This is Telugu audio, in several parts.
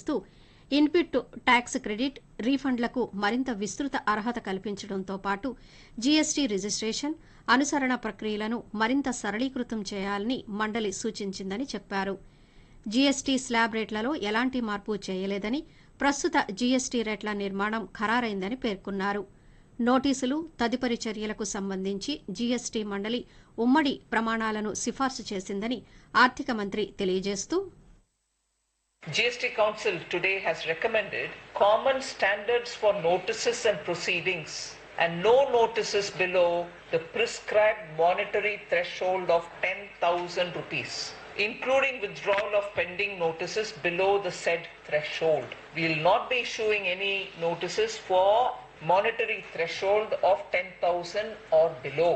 చేస్తూ ఇన్పుట్ ట్యాక్స్ క్రెడిట్ రీఫండ్లకు మరింత విస్తృత అర్హత కల్పించడంతో పాటు జీఎస్టీ రిజిస్ట్రేషన్ అనుసరణ ప్రక్రియలను మరింత సరళీకృతం చేయాలని మండలి సూచించిందని చెప్పారు జీఎస్టీ స్లాబ్ రేట్లలో ఎలాంటి మార్పు చేయలేదని ప్రస్తుత జీఎస్టీ రేట్ల నిర్మాణం ఖరారైందని పేర్కొన్నారు నోటీసులు తదుపరి చర్యలకు సంబంధించి జీఎస్టీ మండలి ఉమ్మడి ప్రమాణాలను సిఫార్సు చేసిందని ఆర్థిక మంత్రి తెలియజేస్తూ GST Council today has recommended common standards for notices and proceedings and no notices below the prescribed monetary threshold of 10,000 rupees, including withdrawal of pending notices below the said threshold. We will not be issuing any notices for monetary threshold of 10,000 or below.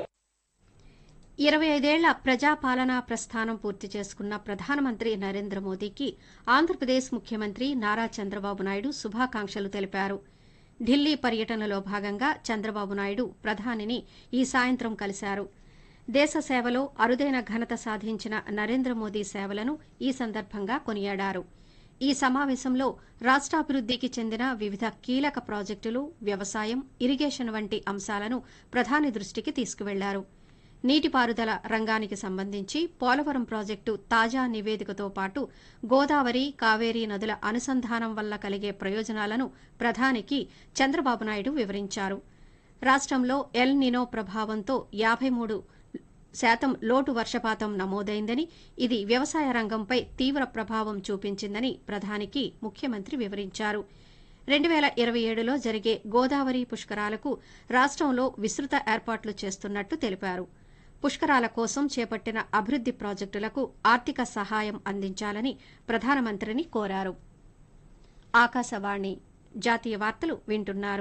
ఇరవై ఐదేళ్ల ప్రజాపాలనా ప్రస్థానం పూర్తి చేసుకున్న ప్రధానమంత్రి నరేంద్ర మోదీకి ఆంధ్రప్రదేశ్ ముఖ్యమంత్రి నారా చంద్రబాబు నాయుడు శుభాకాంక్షలు తెలిపారు ఢిల్లీ పర్యటనలో భాగంగా చంద్రబాబు నాయుడు ప్రధానిని ఈ సాయంత్రం కలిశారు దేశ సేవలో అరుదైన ఘనత సాధించిన నరేంద్ర మోదీ సేవలను ఈ సందర్భంగా కొనియాడారు ఈ సమావేశంలో రాష్ట్రాభివృద్దికి చెందిన వివిధ కీలక ప్రాజెక్టులు వ్యవసాయం ఇరిగేషన్ వంటి అంశాలను ప్రధాని దృష్టికి తీసుకువెళ్లారు నీటిపారుదల రంగానికి సంబంధించి పోలవరం ప్రాజెక్టు తాజా నివేదికతో పాటు గోదావరి కావేరీ నదుల అనుసంధానం వల్ల కలిగే ప్రయోజనాలను ప్రధానికి చంద్రబాబు నాయుడు వివరించారు రాష్టంలో ఎల్ నినో ప్రభావంతో యాబై మూడు శాతం లోటు వర్షపాతం నమోదైందని ఇది వ్యవసాయ రంగంపై తీవ్ర ప్రభావం చూపించిందని ప్రధానికి ముఖ్యమంత్రి వివరించారు రెండు వేల ఇరవై ఏడులో జరిగే గోదావరి పుష్కరాలకు రాష్టంలో విస్తృత ఏర్పాట్లు చేస్తున్నట్టు తెలిపారు పుష్కరాల కోసం చేపట్టిన అభివృద్ది ప్రాజెక్టులకు ఆర్థిక సహాయం అందించాలని ప్రధానమంత్రిని కోరారు ఆకాశవాణి జాతీయ వార్తలు వింటున్నారు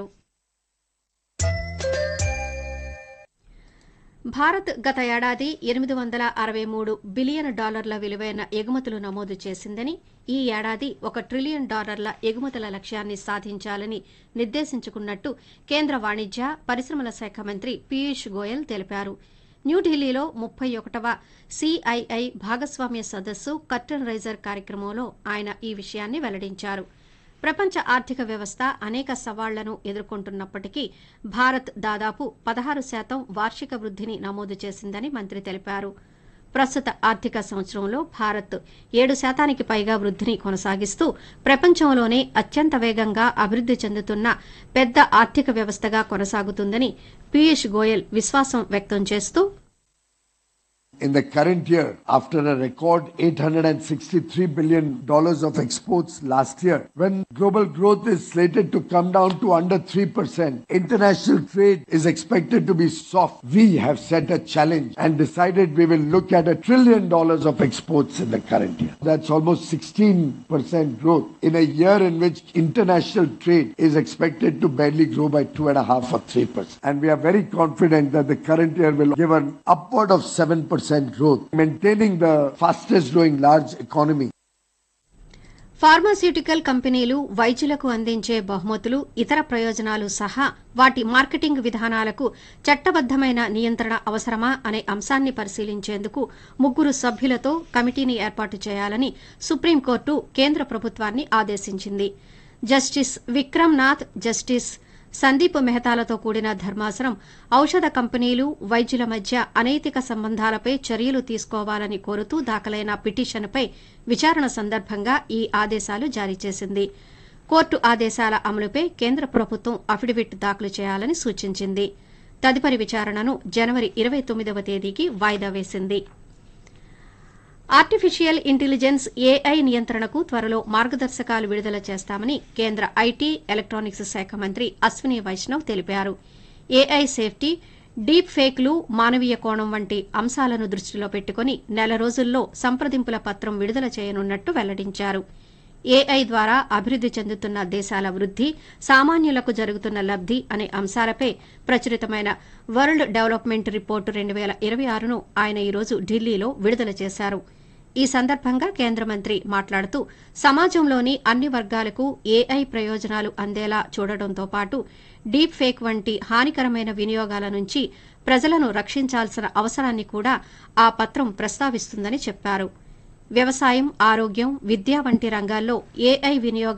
భారత్ గత ఏడాది ఎనిమిది వందల అరవై మూడు బిలియన్ డాలర్ల విలువైన ఎగుమతులు నమోదు చేసిందని ఈ ఏడాది ఒక ట్రిలియన్ డాలర్ల ఎగుమతుల లక్ష్యాన్ని సాధించాలని నిర్దేశించుకున్నట్టు కేంద్ర వాణిజ్య పరిశ్రమల శాఖ మంత్రి పీయూష్ గోయల్ తెలిపారు న్యూఢిల్లీలో ముప్పై ఒకటవ సిఐఐ భాగస్వామ్య సదస్సు కర్టన్ రైజర్ కార్యక్రమంలో ఆయన ఈ విషయాన్ని వెల్లడించారు ప్రపంచ ఆర్థిక వ్యవస్థ అనేక సవాళ్లను ఎదుర్కొంటున్నప్పటికీ భారత్ దాదాపు పదహారు శాతం వార్షిక వృద్దిని నమోదు చేసిందని మంత్రి తెలిపారు ప్రస్తుత ఆర్థిక సంవత్సరంలో భారత్ ఏడు శాతానికి పైగా వృద్దిని కొనసాగిస్తూ ప్రపంచంలోనే అత్యంత వేగంగా అభివృద్ది చెందుతున్న పెద్ద ఆర్థిక వ్యవస్థగా కొనసాగుతుందని పీయూష్ గోయల్ విశ్వాసం వ్యక్తం చేస్తూ In the current year, after a record $863 billion of exports last year, when global growth is slated to come down to under 3%, international trade is expected to be soft. We have set a challenge and decided we will look at a trillion dollars of exports in the current year. That's almost 16% growth in a year in which international trade is expected to barely grow by 2.5 or 3%. And we are very confident that the current year will give an upward of 7% growth, maintaining the fastest growing large economy. Pharmaceutical కంపెనీలు వైద్యులకు అందించే బహుమతులు ఇతర ప్రయోజనాలు సహా వాటి మార్కెటింగ్ విధానాలకు చట్టబద్దమైన నియంత్రణ అవసరమా అనే అంశాన్ని పరిశీలించేందుకు ముగ్గురు సభ్యులతో కమిటీని ఏర్పాటు చేయాలని సుప్రీంకోర్టు కేంద్ర ప్రభుత్వాన్ని ఆదేశించింది జస్టిస్ విక్రమ్ నాథ్ జస్టిస్ సందీప్ మెహతాలతో కూడిన ధర్మాసనం ఔషధ కంపెనీలు వైద్యుల మధ్య అనైతిక సంబంధాలపై చర్యలు తీసుకోవాలని కోరుతూ దాఖలైన పిటిషన్పై విచారణ సందర్భంగా ఈ ఆదేశాలు జారీ చేసింది కోర్టు ఆదేశాల అమలుపై కేంద్ర ప్రభుత్వం అఫిడవిట్ దాఖలు చేయాలని సూచించింది తదుపరి విచారణను జనవరి ఇరవై తొమ్మిదవ తేదీకి వాయిదా వేసింది ఆర్టిఫిషియల్ ఇంటెలిజెన్స్ ఏఐ నియంత్రణకు త్వరలో మార్గదర్శకాలు విడుదల చేస్తామని కేంద్ర ఐటీ ఎలక్ట్రానిక్స్ శాఖ మంత్రి అశ్విని వైష్ణవ్ తెలిపారు ఏఐ సేఫ్టీ డీప్ ఫేక్లు మానవీయ కోణం వంటి అంశాలను దృష్టిలో పెట్టుకుని నెల రోజుల్లో సంప్రదింపుల పత్రం విడుదల చేయనున్నట్టు వెల్లడించారు ఏఐ ద్వారా అభివృద్ది చెందుతున్న దేశాల వృద్ది సామాన్యులకు జరుగుతున్న లబ్ది అనే అంశాలపై ప్రచురితమైన వరల్డ్ డెవలప్మెంట్ రిపోర్టు రెండు వేల ఇరవై ఆరును ఆయన ఈరోజు ఢిల్లీలో విడుదల చేశారు ఈ సందర్భంగా కేంద్ర మంత్రి మాట్లాడుతూ సమాజంలోని అన్ని వర్గాలకు ఏఐ ప్రయోజనాలు అందేలా చూడడంతో పాటు డీప్ ఫేక్ వంటి హానికరమైన వినియోగాల నుంచి ప్రజలను రక్షించాల్సిన అవసరాన్ని కూడా ఆ పత్రం ప్రస్తావిస్తుందని చెప్పారు వ్యవసాయం ఆరోగ్యం విద్య వంటి రంగాల్లో ఏఐ వినియోగం